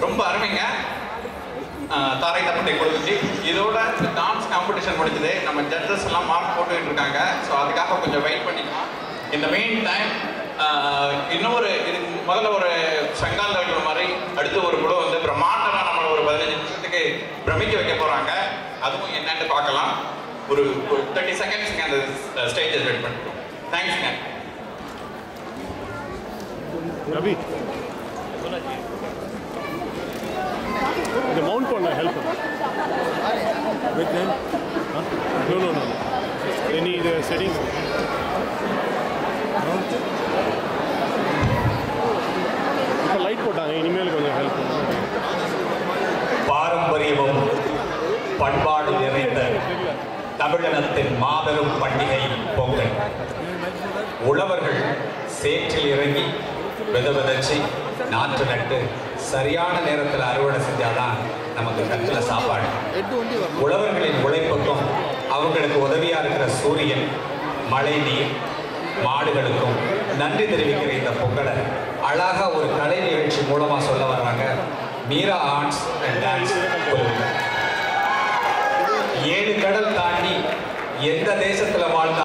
ரொம்ப அருமைங்க ஆஹ் தாரை தப்பட்டை கொடுத்துச்சு இதோட டான்ஸ் காம்படிஷன் முடிஞ்சது நம்ம ஜட்ஜஸ் எல்லாம் மார்க் போட்டுக்கிட்டு இருக்காங்க ஸோ அதுக்காக கொஞ்சம் வெயிட் பண்ணிக்கலாம் இந்த மெயின் டைம் இன்னொரு இது முதல்ல ஒரு செங்கால் இருக்கிற மாதிரி அடுத்து ஒரு குழு வந்து பிரம்மாண்டமா நம்மளை ஒரு பதினஞ்சு நிமிஷத்துக்கு பிரமிக்க வைக்க போறாங்க அதுவும் என்னன்னு பார்க்கலாம் ஒரு தேர்ட்டி செகண்ட்ஸ்ங்க அந்த ஸ்டேஜை வெயிட் பண்ணிட்டோம் தேங்க்ஸ்ங்க ரவி இந்த மவுண்ட் பண்ண help with then no no no any இது செட்டிங் இப்போ லைட் போட்டாங்க இனிமேல் கொஞ்சம் ஹெல்ப் பண்ணுங்க பாரம்பரியமும் பண்பாடு நிறைந்த தமிழினத்தின் மாபெரும் பண்டிகை பொங்கல் உழவர்கள் சேற்றில் இறங்கி வித விதைச்சு நாற்று நட்டு சரியான நேரத்தில் அறுவடை செஞ்சாதான் நமக்கு கட்டில் சாப்பாடு உழவர்களின் உழைப்புக்கும் அவங்களுக்கு உதவியா இருக்கிற சூரியன் மழை நீர் மாடுகளுக்கும் நன்றி தெரிவிக்கிற இந்த பொங்கலை அழகா ஒரு கலை நிகழ்ச்சி மூலமா சொல்ல வர்றாங்க மீரா ஆர்ட்ஸ் அண்ட் டான்ஸ் குழு ஏழு கடல் தாண்டி எந்த தேசத்துல வாழ்ந்த